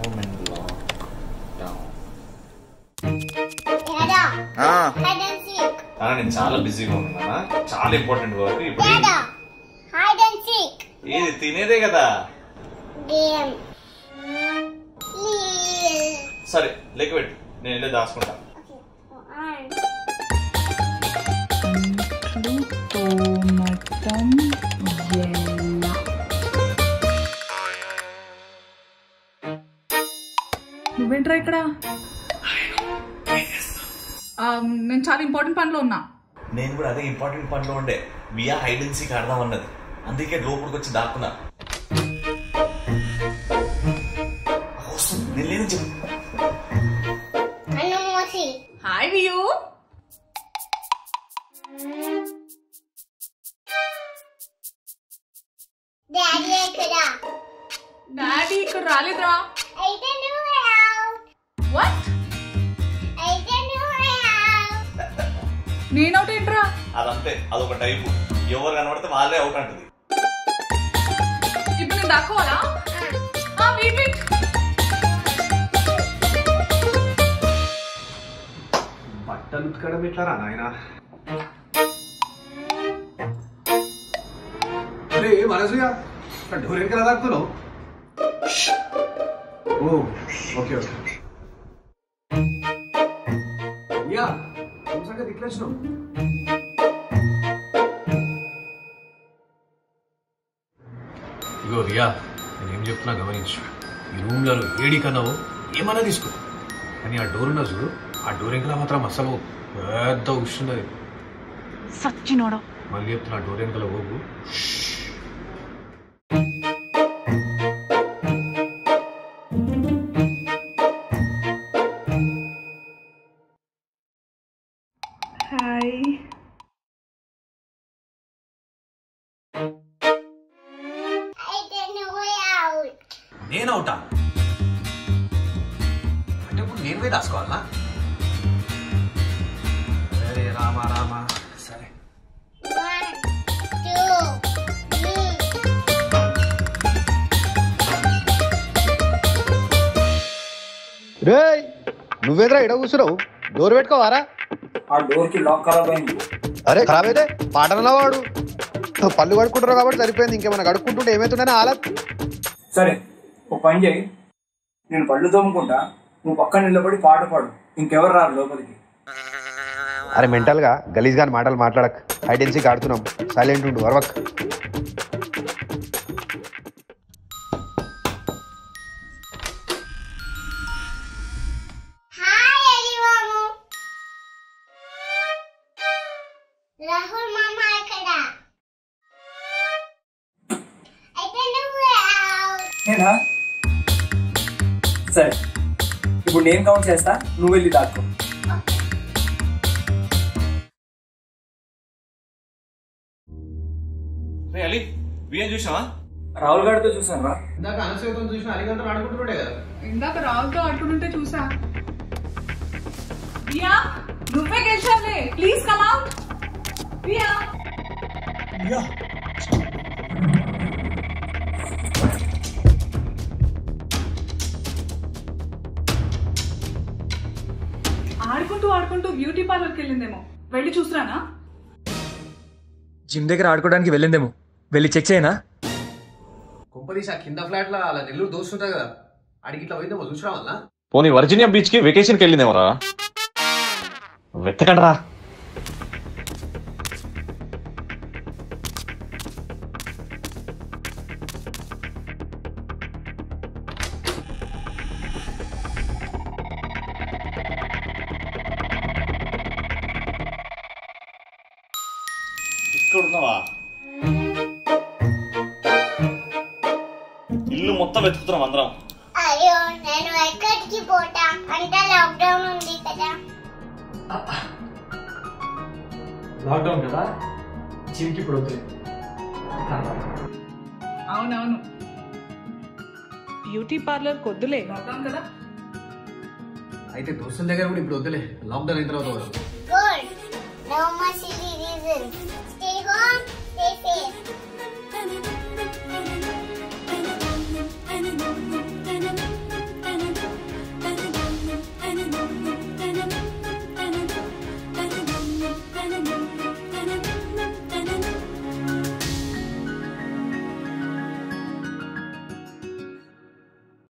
home and lockdown. Dada, ఆ, hide and seek. నాన్న, నేను చాలా బిజీగా ఉన్నానా చాలా ఇంపార్టెంట్ వర్క్ ఇప్పుడు Dada, hide and seek. ఏది తినేదే కదా Game. Please. సరే లెక్క పెట్టు నేను వెళ్ళి దాచుకుంటా Okay. One. తోమటం ఎలా నువ్వేంట్రా ఇక్కడ ఆ, నేను చాలా ఇంపార్టెంట్ పనిలో ఉన్నా నేను కూడా అదే ఇంపార్టెంట్ పనిలో ఉండే వియా హైడెన్సీకి ఆడదాం అన్నది అందుకే లోపలికి వచ్చి దాక్కున్నా వస్తుంది, నేను లేదని చెప్పు Anu Mosi. హాయ్ వియూ Daddy ఎక్కడ డాడీ ఇక్కడ రాలేదురా అయితే నువ్వే out. వాట్ అయితే నువ్వే out. నేనవుట్ ఏంట్రా అదంతే అదొక టైపు ఎవరు కనబడితే వాళ్ళే అవుట్ అంటది ఇప్పుడు నేను దాక్కోవాలా వెయిట్ వెయిట్ బట్టలు ఉతకడం ఎట్లారా నాయన అరే మనసుగా డోర్ వెనకాల తాకుతున్నావు ఓ ఓకే ఓకే యా సంగతి ఇట్లా వచ్చినావు ఇగో రియా నేనేం చెప్తున్నా గమనించు ఈ రూమ్లో ఏడి కన్నావు ఏమన్నా తీసుకో కానీ ఆ డోర్ ఉన్నా చూడు ఆ డోర్ వెనకాల మాత్రం అసలు పెద్ద ఉష్ణది సచ్చినోడా మళ్ళీ చెప్తున్నా డోర్ వెనకాల పోగు హాయ్ అయితే నువ్వే out. నేను అవుతా అంటే ఇప్పుడు నేను పోయి దాచుకోవాలా సరే రామా రామా సరే One, two, three. రేయ్ నువ్వేంద్రా ఇడ కూర్చున్నావు డోర్ పెట్టుకోవారా ఆ డోర్ కి లాక్ ఖరాబ్ అయింది అరే ఖరాబ్ అయితే పాటనలా వాడు పళ్ళు కడుక్కుంటారు కాబట్టి సరిపోయింది ఇంకేమైనా కడుక్కుంటుంటే ఏమైతుందని ఆలత్ సరే ఓ పని చేయి నేను పళ్ళు తోముకుంటా నువ్వు పక్కన నిలబడి పాట పాడు ఇంకెవరు రారు లోపలికి అరే మెంటల్ గా గలీజ్ గాని మాటలు మాట్లాడక్ ఐడెన్సీకి ఆడుతున్నాం సైలెంట్ ఉండు అరవక్ హాయ్ ఎలివాము రాహుల్ మామ ఎక్కడ అయితే నువ్వే out. నేనా సరే ఇప్పుడు నేను కౌంట్ చేస్తా నువ్వు వెళ్ళి దాక్కో రే అలీ బియ్యం చూసావా రాహుల్ గారితో చూసాను రా ఇందాక అనసూయతో చూసిన అలిగంతా ఆడుకుంటుండే కదా ఇందాక రావుతో ఆడుకుంటుంటే చూసా ప్రియా నువ్వే గెలిచావులే ప్లీజ్ కమ్ అవుట్ ప్రియా ఆడుకుంటూ ఆడుకుంటూ బ్యూటీ పార్లర్కి వెళ్ళిందేమో వెళ్ళి చూసిరానా జిమ్ దగ్గర ఆడుకోవడానికి వెళ్ళిందేమో వెళ్ళి చెక్ చేయనా కుంపదీసి ఆ కింద ఫ్లాట్ లో అలా నెల్లూరు దోస్తుంటా కదా అడిగి ఇట్లా పోయిందేమో చూసిరా వల్ల పోనీ వర్జీనియా బీచ్ కి వెకేషన్ కి వెళ్ళిందేమరా వెతకండి రా ఇక్కడ ఉన్నావా ఇల్లు మొత్తం వెతుకుతున్నాం అందరం అయ్యో నేను ఎక్కడికి పోతా అంటే లాక్డౌన్ ఉంది కదా లాక్డౌన్ కదా జిమ్కి ఇప్పుడు వద్దు అవునవును బ్యూటీ పార్లర్ కొద్దులే లాక్డౌన్ కదా అయితే దోస్తుల దగ్గర కూడా ఇప్పుడు వద్దులే లాక్డౌన్ అయిన తర్వాత పోదాం. Good no much silly reason stay home stay safe